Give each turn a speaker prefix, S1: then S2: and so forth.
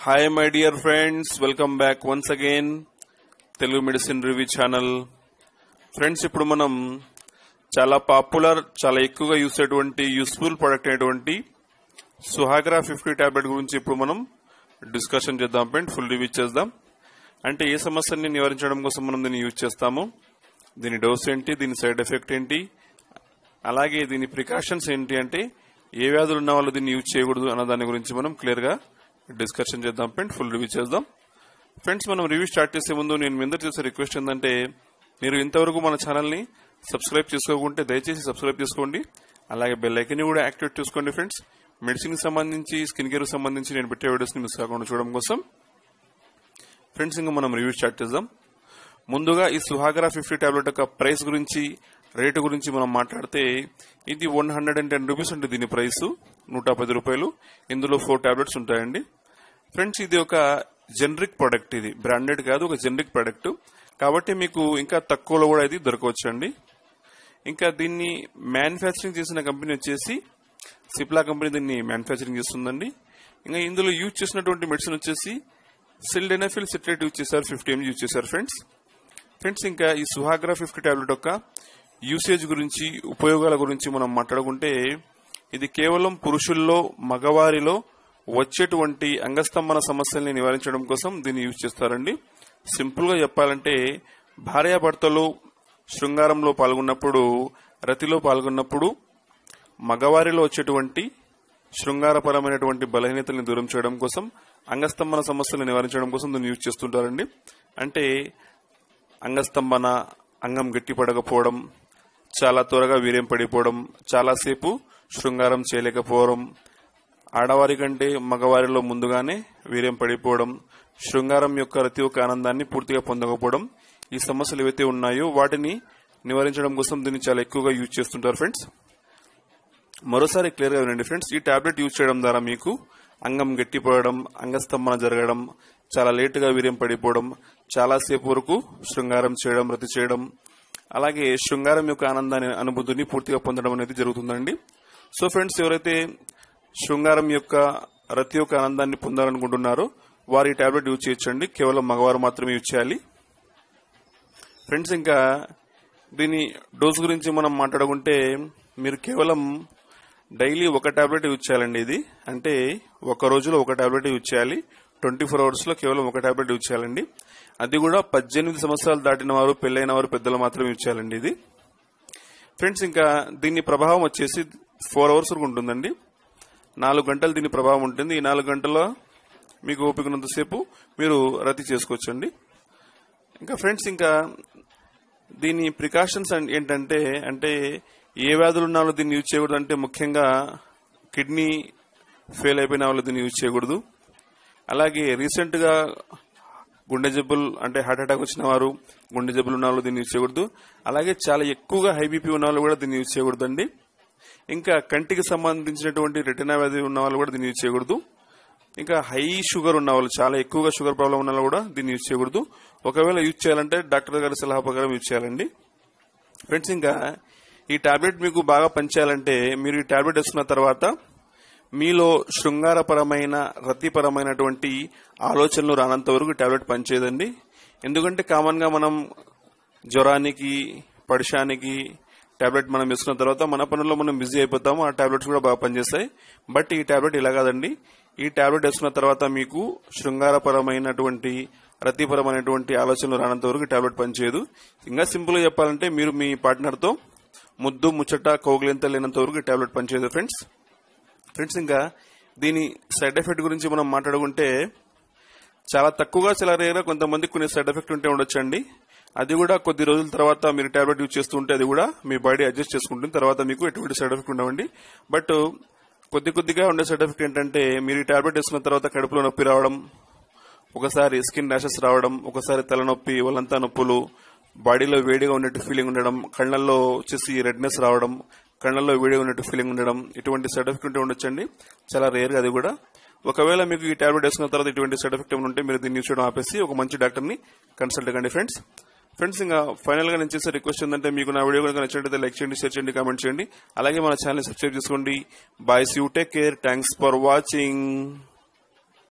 S1: hi my dear friends welcome back once again Telugu medicine review channel friends ఇప్పుడు మనం చాలా popular చాలా ఎక్కువగా యూస్ అయ్యేటువంటి యూస్ఫుల్ ప్రొడక్ట్ అయినటువంటి సుహాగ్రా ఫిఫ్టీ టాబ్లెట్ గురించి ఇప్పుడు మనం డిస్కషన్ చేద్దాం ఫ్రెండ్ ఫుల్ రివ్యూ చేద్దాం అంటే ఏ సమస్యని నివారించడం కోసం మనం దీన్ని యూజ్ చేస్తాము దీని డోస్ ఏంటి దీని సైడ్ ఎఫెక్ట్ ఏంటి అలాగే దీని ప్రికాషన్స్ ఏంటి అంటే ఏ వ్యాధులు ఉన్న వాళ్ళు దీన్ని యూజ్ చేయకూడదు అన్న దాని గురించి మనం క్లియర్ గా డిస్కషన్ చేద్దాం ఫ్రెండ్ ఫుల్ రివ్యూ చేద్దాం ఫ్రెండ్స్ మనం రివ్యూ స్టార్ట్ చేసే ముందు నేను మీ అందరు చేసే రిక్వెస్ట్ ఏంటంటే మీరు ఇంతవరకు మన ఛానల్ ని సబ్స్క్రైబ్ చేసుకోకుంటే దయచేసి సబ్స్క్రైబ్ చేసుకోండి అలాగే బెల్ ఐకన్ కూడా యాక్టివేట్ చేసుకోండి ఫ్రెండ్స్ మెడిసిన్ కి సంబంధించి స్కిన్ కేర్ సంబంధించి నేను పెట్టే వీడియోస్ ని మిస్ కాకుండా చూడడం కోసం ఫ్రెండ్స్ ఇంకా మనం రివ్యూ స్టార్ట్ చేద్దాం ముందుగా ఈ సుహాగరా ఫిఫ్టీ టాబ్లెట్ యొక్క ప్రైస్ గురించి రేటు గురించి మనం మాట్లాడితే ఇది one hundred and ten rupees ఉంటుంది దీని ప్రైస్ నూట పది రూపాయలు ఇందులో ఫోర్ టాబ్లెట్స్ ఉంటాయండి ఫ్రెండ్స్ ఇది ఒక జనరిక్ ప్రొడక్ట్ ఇది బ్రాండెడ్ కాదు ఒక జనరిక్ ప్రొడక్ట్ కాబట్టి మీకు ఇంకా తక్కువలో కూడా ఇది దొరకవచ్చు అండి ఇంకా దీన్ని మ్యానుఫ్యాక్చరింగ్ చేసిన కంపెనీ వచ్చేసి సిప్లా కంపెనీ దీన్ని మ్యానుఫ్యాక్చరింగ్ చేస్తుందండి ఇంకా ఇందులో యూజ్ చేసినటువంటి మెడిసిన్ వచ్చేసి సిల్డెనఫిల్ సిట్రేట్ యూజ్ చేశారు ఫిఫ్టీ ఎంజీ యూజ్ చేశారు ఫ్రెండ్స్ ఫ్రెండ్స్ ఇంకా ఈ సుహాగ్రా ఫిఫ్టీ టాబ్లెట్ యొక్క యూసేజ్ గురించి ఉపయోగాల గురించి మనం మాట్లాడుకుంటే ఇది కేవలం పురుషుల్లో మగవారిలో వచ్చేటువంటి అంగస్తంభన సమస్యల్ని నివారించడం కోసం దీన్ని యూజ్ చేస్తారండి సింపుల్ గా చెప్పాలంటే భార్యాభర్తలు శృంగారంలో పాల్గొన్నప్పుడు రతిలో పాల్గొన్నప్పుడు మగవారిలో వచ్చేటువంటి శృంగారపరమైనటువంటి బలహీనతల్ని దూరం చేయడం కోసం అంగస్తంభన సమస్యలను నివారించడం కోసం దీన్ని యూజ్ చేస్తుంటారండి అంటే అంగస్తంభన అంగం గట్టిపడకపోవడం చాలా త్వరగా వీర్యం పడిపోవడం చాలాసేపు శృంగారం చేయలేకపోవడం ఆడవారి కంటే మగవారిలో ముందుగానే వీర్యం పడిపోవడం శృంగారం యొక్క రతి యొక్క ఆనందాన్ని పూర్తిగా పొందకపోవడం ఈ సమస్యలు ఏవైతే ఉన్నాయో వాటిని నివారించడం కోసం దీన్ని చాలా ఎక్కువగా యూజ్ చేస్తుంటారు ఫ్రెండ్స్ మరోసారి క్లియర్ గా వినండి ఫ్రెండ్స్ ఈ టాబ్లెట్ యూజ్ చేయడం ద్వారా మీకు అంగం గట్టిపోవడం అంగస్తంభన జరగడం చాలా లేటుగా వీర్యం పడిపోవడం చాలా సేపు వరకు శృంగారం చేయడం రతి చేయడం అలాగే శృంగారం యొక్క ఆనందాన్ని అనుభూతిని పూర్తిగా పొందడం అనేది జరుగుతుందండి సో ఫ్రెండ్స్ ఎవరైతే శృంగారం యొక్క రతి యొక్క ఆనందాన్ని పొందాలనుకుంటున్నారో వారి టాబ్లెట్ యూజ్ చేయొచ్చండి కేవలం మగవారు మాత్రమే యూజ్ చేయాలి ఫ్రెండ్స్ ఇంకా దీని డోస్ గురించి మనం మాట్లాడుకుంటే మీరు కేవలం డైలీ ఒక టాబ్లెట్ యూజ్ చేయాలండి ఇది అంటే ఒక రోజులో ఒక టాబ్లెట్ యూజ్ చేయాలి ట్వంటీ ఫోర్ అవర్స్ లో కేవలం ఒక టాబ్లెట్ యూజ్ చేయాలండి అది కూడా పద్దెనిమిది సంవత్సరాలు దాటిన వారు పెళ్లైన వారు పెద్దలు మాత్రం యూజ్ చేయాలండి ఇది ఫ్రెండ్స్ ఇంకా దీని ప్రభావం వచ్చేసి ఫోర్ అవర్స్ వరకు ఉంటుందండి నాలుగు గంటలు దీని ప్రభావం ఉంటుంది ఈ నాలుగు గంటల మీకు ఓపికనంతసేపు మీరు రతి చేసుకోవచ్చండి ఇంకా ఫ్రెండ్స్ ఇంకా దీని ప్రికాషన్స్ ఏంటంటే అంటే ఏ వ్యాధులు ఉన్న వాళ్ళు దీన్ని యూజ్ చేయకూడదు అంటే ముఖ్యంగా కిడ్నీ ఫెయిల్ అయిపోయిన వాళ్ళు దీన్ని యూజ్ చేయకూడదు అలాగే రీసెంట్ గా గుండె జబ్బులు అంటే హార్ట్ అటాక్ వచ్చిన వారు గుండె జబ్బులు ఉన్న వాళ్ళు దీన్ని యూజ్ చేయకూడదు అలాగే చాలా ఎక్కువగా హై బీపీ ఉన్న వాళ్ళు కూడా దీన్ని యూజ్ చేయకూడదండి ఇంకా కంటికి సంబంధించినటువంటి రెటినా వ్యాధి ఉన్న వాళ్ళు కూడా దీన్ని యూజ్ చేయకూడదు ఇంకా హై షుగర్ ఉన్న వాళ్ళు చాలా ఎక్కువగా షుగర్ ప్రాబ్లం ఉన్న వాళ్ళు కూడా దీన్ని యూజ్ చేయకూడదు ఒకవేళ యూజ్ చేయాలంటే డాక్టర్ గారి సలహా ప్రకారం యూజ్ చేయాలండి ఫ్రెండ్స్ ఇంకా ఈ టాబ్లెట్ మీకు బాగా పనిచేయాలంటే మీరు ఈ టాబ్లెట్ వేసుకున్న తర్వాత మీలో శృంగారపరమైన రతిపరమైనటువంటి ఆలోచనలు రానంత వరకు టాబ్లెట్ పనిచేయదండి ఎందుకంటే కామన్ గా మనం జ్వరానికి పడిషానికి టాబ్లెట్ మనం వేసుకున్న తర్వాత మన పనుల్లో మనం బిజీ అయిపోతాము ఆ టాబ్లెట్స్ కూడా బాగా పనిచేస్తాయి బట్ ఈ టాబ్లెట్ ఇలా కాదండి ఈ టాబ్లెట్ వేసుకున్న తర్వాత మీకు శృంగారపరమైనటువంటి రతిపరమైనటువంటి ఆలోచనలు రానంత వరకు టాబ్లెట్ పనిచేయదు ఇంకా సింపుల్ గా చెప్పాలంటే మీరు మీ పార్ట్నర్ తో ముద్దు ముచ్చట కౌగిలింత లేనంత వరకు ఈ టాబ్లెట్ పనిచేయదు ఫ్రెండ్స్ ఫ్రెండ్స్ ఇంకా దీని సైడ్ ఎఫెక్ట్ గురించి మనం మాట్లాడుకుంటే చాలా తక్కువగా చాలా రేగా కొంతమంది కొన్ని సైడ్ ఎఫెక్ట్ ఉంటే ఉండొచ్చండి అది కూడా కొద్ది రోజుల తర్వాత మీరు టాబ్లెట్ యూజ్ చేస్తూ ఉంటే అది కూడా మీ బాడీ అడ్జస్ట్ చేసుకుంటుంది తర్వాత మీకు ఎటువంటి సైడ్ ఎఫెక్ట్ ఉండవండి బట్ కొద్ది కొద్దిగా ఉండే సైడ్ ఎఫెక్ట్ ఏంటంటే మీరు ఈ టాబ్లెట్ వేసుకున్న తర్వాత కడుపులో నొప్పి రావడం ఒకసారి స్కిన్ ర్యాషెస్ రావడం ఒకసారి తలనొప్పి వాళ్ళంతా నొప్పులు బాడీలో వేడిగా ఉన్నట్టు ఫీలింగ్ ఉండడం కళ్ళల్లో వచ్చేసి రెడ్నెస్ రావడం కళ్ళల్లో వేడిగా ఉన్నట్టు ఫీలింగ్ ఉండడం ఇటువంటి సైడ్ ఎఫెక్ట్ ఉంటే ఉండొచ్చండి చాలా రేర్ అది కూడా ఒకవేళ మీకు ఈ టాబ్లెట్ వేసుకున్న తర్వాత ఇటువంటి సైడ్ ఎఫెక్ట్ ఏమైనా ఉంటే మీరు దీన్ని యూజ్ చేయడం ఆపేసి ఒక మంచి డాక్టర్ ని కన్సల్ట్ కండి ఫ్రెండ్స్ ఫ్రెండ్స్ ఇంకా ఫైనల్ గా నేను చేసే రిక్వెస్ట్ ఏంటంటే మీకు నా వీడియో కనుక నచ్చినట్లయితే లైక్ చేయండి షేర్ చేయండి కామెంట్ చేయండి అలాగే మన ఛానల్ సబ్స్క్రైబ్ చేసుకోండి boys you take care thanks for watching